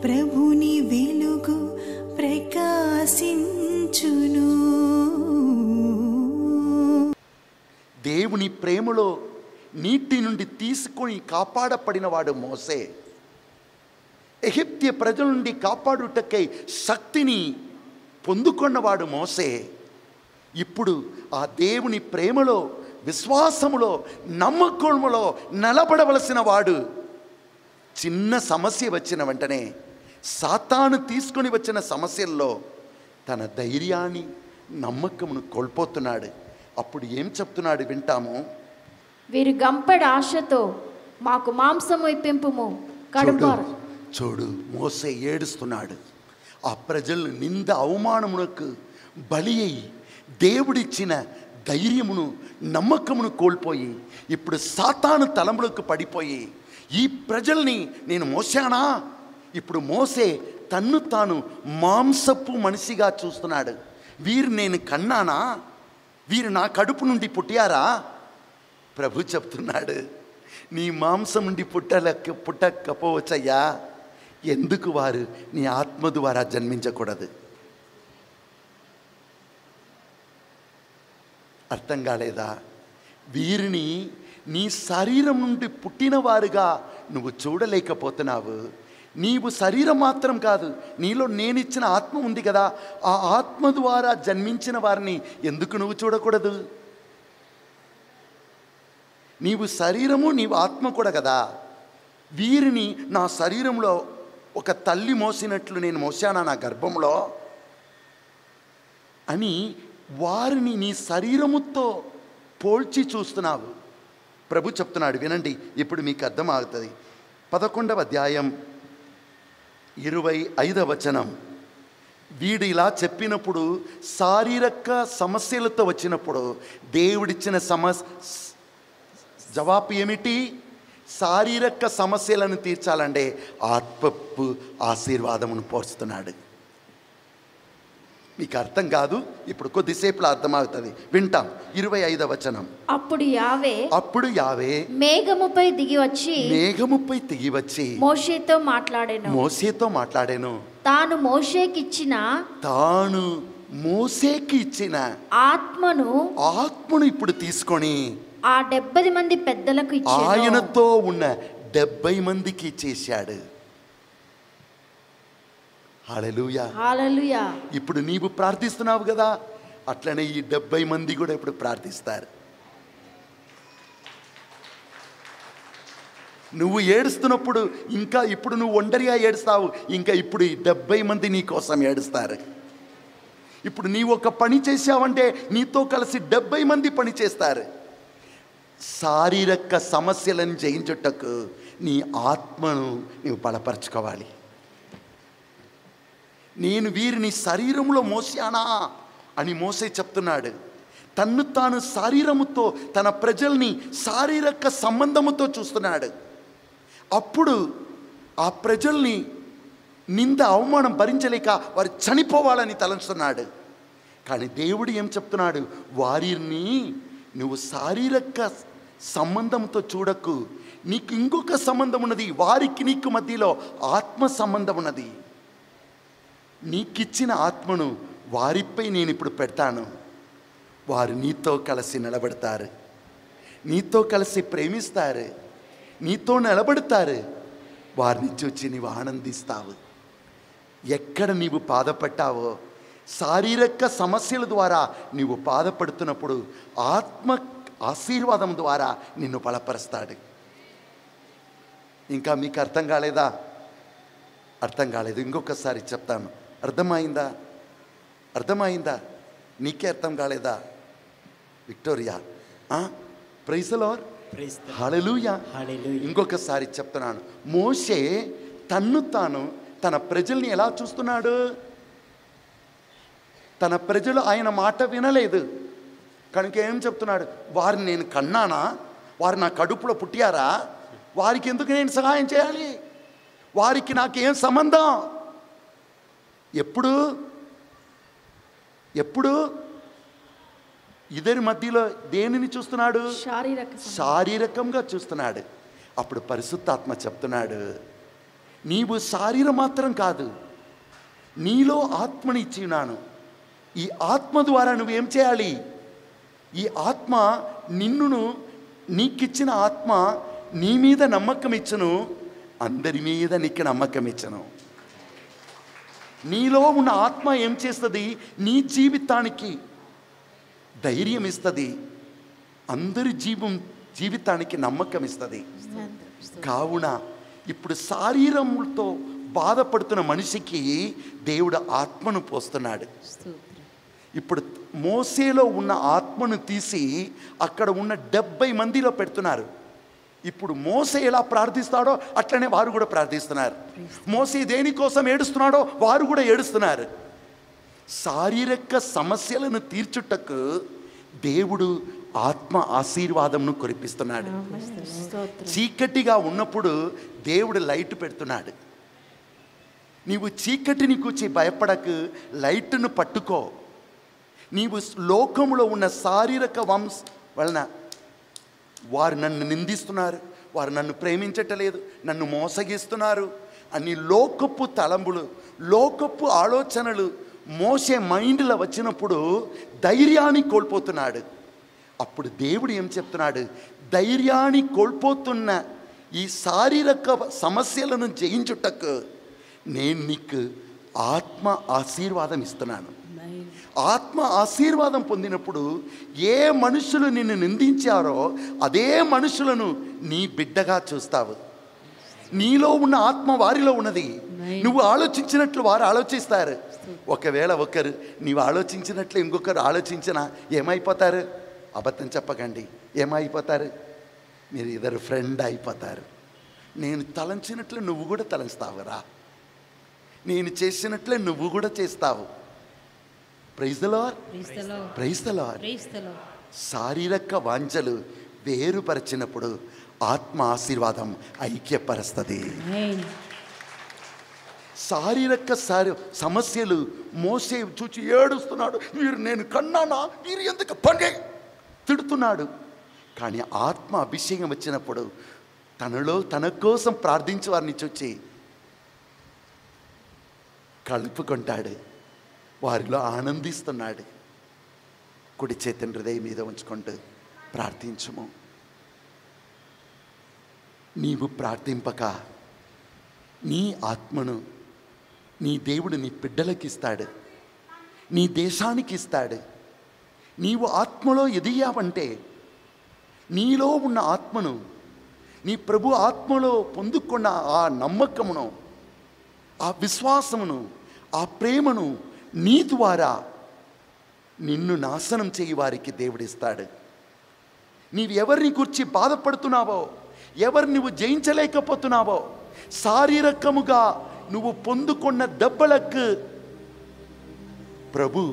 ప్రభుని వెలుగు ప్రకాశించును దేవుని ప్రేమలో నీటి నుండి తీసుకొని కాపాడపడినవాడు మోసే ఎగిప్త్య ప్రజల నుండి కాపాడుటకై శక్తిని పొందుకున్నవాడు మోసే ఇప్పుడు ఆ దేవుని ప్రేమలో విశ్వాసములో నమ్మకములో నిలబడవలసిన వాడు చిన్న సమస్య వచ్చిన వెంటనే సాతాను తీసుకొని వచ్చిన సమస్యల్లో తన ధైర్యాన్ని నమ్మకమును కోల్పోతున్నాడు అప్పుడు ఏం చెప్తున్నాడు వింటాము వీరు గంపెడు ఆశతో మాకు మాంసము ఇప్పింపుము చూడు కడుపారు చూడు మోసే ఏడుస్తున్నాడు ఆ ప్రజలను నింద అవమానమునకు బలి అయి దేవుడిచ్చిన ధైర్యమును నమ్మకమును కోల్పోయి ఇప్పుడు సాతాను తలములకు పడిపోయి ఈ ప్రజల్ని నేను మోసానా ఇప్పుడు మోసే తన్ను తాను మాంసపు మనిషిగా చూస్తున్నాడు వీరు నేను కన్నానా వీరు నా కడుపు నుండి పుట్టారా ప్రభు చెప్తున్నాడు నీ మాంసం నుండి పుట్టలక పుట్టకపోవచ్చయ్యా ఎందుకు వారు నీ ఆత్మ ద్వారా జన్మించకూడదు అర్థం కాలేదా వీరిని నీ శరీరం నుండి పుట్టిన వారుగా నువ్వు చూడలేకపోతున్నావు నీవు శరీరం మాత్రం కాదు నీలో నేనిచ్చిన ఆత్మ ఉంది కదా ఆ ఆత్మ ద్వారా జన్మించిన వారిని ఎందుకు నువ్వు చూడకూడదు నీవు శరీరము నీవు ఆత్మ కూడా కదా వీరిని నా శరీరంలో ఒక తల్లి మోసినట్లు నేను మోసానా నా గర్భంలో అని వారిని నీ శరీరముతో పోల్చి చూస్తున్నావు ప్రభు చెప్తున్నాడు వినండి ఇప్పుడు మీకు అర్థమవుతుంది పదకొండవ అధ్యాయం ఇరవై ఐదవ వచనం వీడు ఇలా చెప్పినప్పుడు శారీరక సమస్యలతో వచ్చినప్పుడు దేవుడిచ్చిన సమస్ జవాబు ఏమిటి శారీరక సమస్యలను తీర్చాలంటే ఆత్మపు ఆశీర్వాదమును పోస్తున్నాడు మీకు అర్థం కాదు ఇప్పుడు కొద్దిసేపులో అర్థమవుతుంది వింటాం ఇరవై ఐదవ వచనం అప్పుడు యావే అప్పుడు యావే మేఘముపై దిగి వచ్చి మేఘముపై తిగి వచ్చి మోషేతో మాట్లాడాను మోసేతో మాట్లాడాను తాను మోషేకిచ్చిన తాను మోసేకి ఇచ్చిన ఆత్మను ఆత్మను ఇప్పుడు తీసుకొని ఆ డెబ్బది మంది పెద్దలకు ఇచ్చాను ఆయనతో ఉన్న డెబ్బై మందికి చేశాడు హల్లెలూయా హాలలుయా ఇప్పుడు నీవు ప్రార్థిస్తున్నావు కదా అట్లనే ఈ డెబ్బై మంది కూడా ఇప్పుడు ప్రార్థిస్తారు నువ్వు ఏడుస్తున్నప్పుడు ఇంకా ఇప్పుడు నువ్వు ఒంటరిగా ఏడుస్తావు ఇంకా ఇప్పుడు ఈ డెబ్బై మంది నీ కోసం ఏడుస్తారు ఇప్పుడు నీవు ఒక పని చేశావంటే నీతో కలిసి డెబ్బై మంది పని చేస్తారు శారీరక సమస్యలను జయించుటకు నీ ఆత్మను నీవు బలపరచుకోవాలి నేను వీరిని శరీరంలో మోసానా అని మోసే చెప్తున్నాడు తన్ను తాను శరీరముతో తన ప్రజల్ని శారీరక సంబంధముతో చూస్తున్నాడు అప్పుడు ఆ ప్రజల్ని నింద అవమానం భరించలేక వారు చనిపోవాలని తలంచుతున్నాడు కానీ దేవుడు ఏం చెప్తున్నాడు వారిని నువ్వు శారీరక సంబంధంతో చూడకు నీకు ఇంకొక సంబంధం ఉన్నది వారికి నీకు మధ్యలో ఆత్మ సంబంధం ఉన్నది నీకిచ్చిన ఆత్మను వారిపై నేను ఇప్పుడు పెడతాను వారు నీతో కలిసి నిలబడతారు నీతో కలిసి ప్రేమిస్తారు నీతో నిలబడతారు వారిని చూచి నీవు ఆనందిస్తావు ఎక్కడ నీవు బాధపడ్డావో శారీరక సమస్యల ద్వారా నీవు బాధపడుతున్నప్పుడు ఆత్మ ఆశీర్వాదం ద్వారా నిన్ను బలపరుస్తాడు ఇంకా మీకు అర్థం కాలేదా అర్థం కాలేదు ఇంకొకసారి చెప్తాను అర్థమైందా అర్థమైందా నీకే అర్థం కాలేదా Victoria ప్రైజలార్ Praise the Lord. Hallelujah Hallelujah. ఇంకొకసారి చెప్తున్నాను మోషే తన్ను తాను తన ప్రజల్ని ఎలా చూస్తున్నాడు తన ప్రజలు ఆయన మాట వినలేదు కనుక ఏం చెప్తున్నాడు వారిని నేను కన్నానా వారు నా కడుపులో పుట్టారా వారికి ఎందుకు నేను సహాయం చేయాలి వారికి నాకేం సంబంధం ఎప్పుడు ఎప్పుడు ఇద్దరి మధ్యలో దేనిని చూస్తున్నాడు శారీరక సంబంధం. శారీరకంగా చూస్తున్నాడు అప్పుడు పరిశుద్ధాత్మ చెప్తున్నాడు నీవు శారీరం మాత్రం కాదు నీలో ఆత్మని ఇచ్చి ఉన్నాను ఈ ఆత్మ ద్వారా నువ్వేం చేయాలి ఈ ఆత్మ నిన్నును నీకిచ్చిన ఆత్మ నీ మీద నమ్మకం ఇచ్చును అందరి మీద నీకు నమ్మకం ఇచ్చను నీలో ఉన్న ఆత్మ ఏం చేస్తుంది నీ జీవితానికి ధైర్యం ఇస్తుంది అందరి జీవం జీవితానికి నమ్మకం ఇస్తుంది కావున ఇప్పుడు శారీరంతో బాధపడుతున్న మనిషికి దేవుడు ఆత్మను పోస్తున్నాడు ఇప్పుడు మోసేలో ఉన్న ఆత్మను తీసి అక్కడ ఉన్న డెబ్బై మందిలో పెడుతున్నారు ఇప్పుడు మోసే ఎలా ప్రార్థిస్తాడో అట్లనే వారు కూడా ప్రార్థిస్తున్నారు మోసే దేనికోసం ఏడుస్తున్నాడో వారు కూడా ఏడుస్తున్నారు శారీరక సమస్యలను తీర్చుటకు దేవుడు ఆత్మ ఆశీర్వాదంను కురిపిస్తున్నాడు చీకటిగా ఉన్నప్పుడు దేవుడు లైట్ పెడుతున్నాడు నీవు చీకటిని కూర్చి భయపడకు లైట్ను పట్టుకో నీవు లోకములో ఉన్న శారీరక వంశ వలన వారు నన్ను నిందిస్తున్నారు వారు నన్ను ప్రేమించటలేదు నన్ను మోసగిస్తున్నారు అని లోకపు తలంబులు లోకపు ఆలోచనలు మోసే మైండ్లో వచ్చినప్పుడు ధైర్యాన్ని కోల్పోతున్నాడు అప్పుడు దేవుడు ఏం చెప్తున్నాడు ధైర్యాన్ని కోల్పోతున్న ఈ శారీరక సమస్యలను జయించుటకు నేను నీకు ఆత్మ ఆశీర్వాదం ఇస్తున్నాను ఆత్మ ఆశీర్వాదం పొందినప్పుడు ఏ మనుషులు నిన్ను నిందించారో అదే మనుషులను నీ బిడ్డగా చూస్తావు నీలో ఉన్న ఆత్మ వారిలో ఉన్నది నువ్వు ఆలోచించినట్లు వారు ఆలోచిస్తారు ఒకవేళ ఒకరు నీవు ఆలోచించినట్లు ఇంకొకరు ఆలోచించినా ఏమైపోతారు అబద్ధం చెప్పకండి ఏమైపోతారు మీరు ఇద్దరు ఫ్రెండ్ అయిపోతారు నేను తలంచినట్లు నువ్వు కూడా తలంస్తావురా నేను చేసినట్లే నువ్వు కూడా చేస్తావు praise the Lord Praise the Lord. Praise the Lord Praise the Lord. శారీరక వాంఛలు వేరుపరిచినప్పుడు ఆత్మ ఆశీర్వాదం ఐక్యపరుస్తుంది Amen. శారీరక సారి సమస్యలు మోసే చూచి ఏడుస్తున్నాడు వీరు నేను కన్నానా వీరు ఎందుకు పండే తిడుతున్నాడు కానీ ఆత్మ అభిషేకం వచ్చినప్పుడు తనలో తన కోసం ప్రార్థించి వారిని చూచి కలుపుకుంటాడు వారిలో ఆనందిస్తున్నాడు కుడి చేతిని హృదయం మీద ఉంచుకుంటూ ప్రార్థించము నీవు ప్రార్థింపక నీ ఆత్మను నీ దేవుడు నీ బిడ్డలకి ఇస్తాడు నీ దేశానికి ఇస్తాడు నీవు ఆత్మలో ఎదిగావంటే నీలో ఉన్న ఆత్మను నీ ప్రభు ఆత్మలో పొందుకున్న ఆ నమ్మకమును ఆ విశ్వాసమును ఆ ప్రేమను నీ ద్వారా నిన్ను నాశనం చేయి వారికి దేవుడిస్తాడు నీవు ఎవరిని గురించి బాధపడుతున్నావో ఎవరు నువ్వు జయించలేకపోతున్నావో శారీరకముగా నువ్వు పొందుకున్న దెబ్బలకు ప్రభు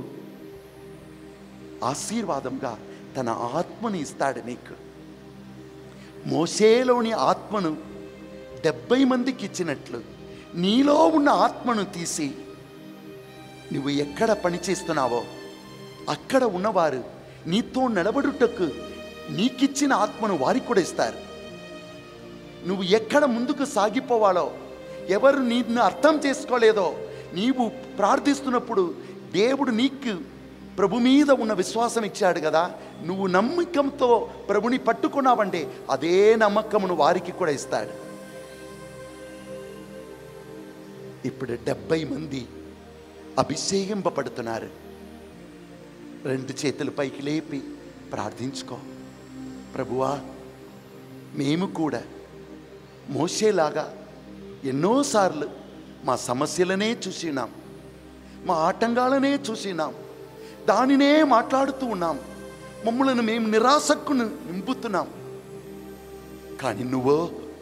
ఆశీర్వాదంగా తన ఆత్మని ఇస్తాడు నీకు మోసేలోని ఆత్మను డెబ్బై మందికి ఇచ్చినట్లు నీలో ఉన్న ఆత్మను తీసి నువ్వు ఎక్కడ పని చేస్తున్నావో అక్కడ ఉన్నవారు నీతో నిలబడుటకు నీకిచ్చిన ఆత్మను వారికి కూడా ఇస్తారు నువ్వు ఎక్కడ ముందుకు సాగిపోవాలో ఎవరు నిన్ను అర్థం చేసుకోలేదో నీవు ప్రార్థిస్తున్నప్పుడు దేవుడు నీకు ప్రభు మీద ఉన్న విశ్వాసం ఇచ్చాడు కదా నువ్వు నమ్మకంతో ప్రభుని పట్టుకున్నావంటే అదే నమ్మకమును వారికి కూడా ఇస్తాడు ఇప్పుడు డెబ్బై మంది అభిషేకింపబడుతున్నారు రెండు చేతులు పైకి లేపి ప్రార్థించుకో ప్రభువా మేము కూడా మోసేలాగా ఎన్నోసార్లు మా సమస్యలనే చూసినాం మా ఆటంకాలనే చూసినాం దానినే మాట్లాడుతూ ఉన్నాం మమ్మలను మేము నిరాశకు నింపుతున్నాం కానీ నువ్వో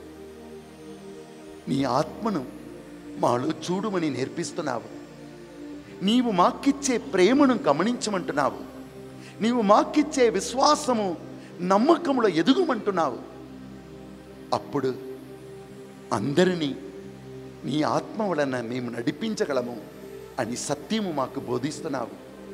నీ ఆత్మను మాలో చూడమని నేర్పిస్తున్నావు నీవు మాకిచ్చే ప్రేమను గమనించమంటున్నావు నీవు మాకిచ్చే విశ్వాసము నమ్మకములో ఎదుగుమంటున్నావు అప్పుడు అందరినీ నీ ఆత్మ వలన మేము నడిపించగలము అని సత్యము మాకు బోధిస్తున్నావు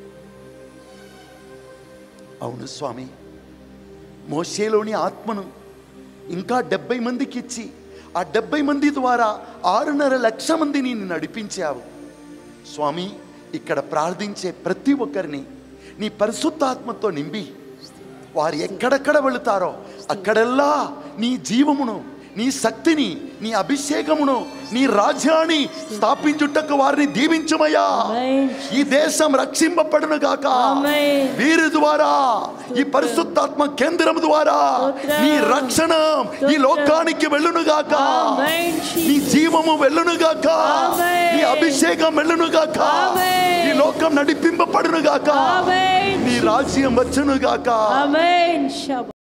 అవును స్వామి మోషేలోని ఆత్మను ఇంకా డెబ్బై మందికి ఇచ్చి ఆ డెబ్బై మంది ద్వారా ఆరున్నర లక్ష మందిని నిన్ను నడిపించావు స్వామి ఇక్కడ ప్రార్థించే ప్రతి ఒక్కరిని నీ పరిశుద్ధాత్మతో నింపి వారు ఎక్కడెక్కడ వెళుతారో అక్కడెల్లా నీ జీవమును నీ శక్తిని నీ అభిషేకమును నీ రాజ్యాన్ని స్థాపించుటకు వారిని దీవించుమయ్యా ఆమేన్. ఈ దేశం రక్షింపబడును గాక ఆమేన్. వీరి ద్వారా ఈ పరిశుద్ధాత్మ కేంద్రం ద్వారా స్తోత్రం. నీ రక్షణ ఈ లోకానికి వెళ్ళును గాక ఆమేన్. నీ జీవము వెళ్ళును గాక ఆమేన్. నీ అభిషేకం వెళ్ళును గాక ఆమేన్. ఈ లోకం నడిపింపబడును గాక ఆమేన్ నీ రాజ్యం వచ్చును గాక ఆమేన్ శబ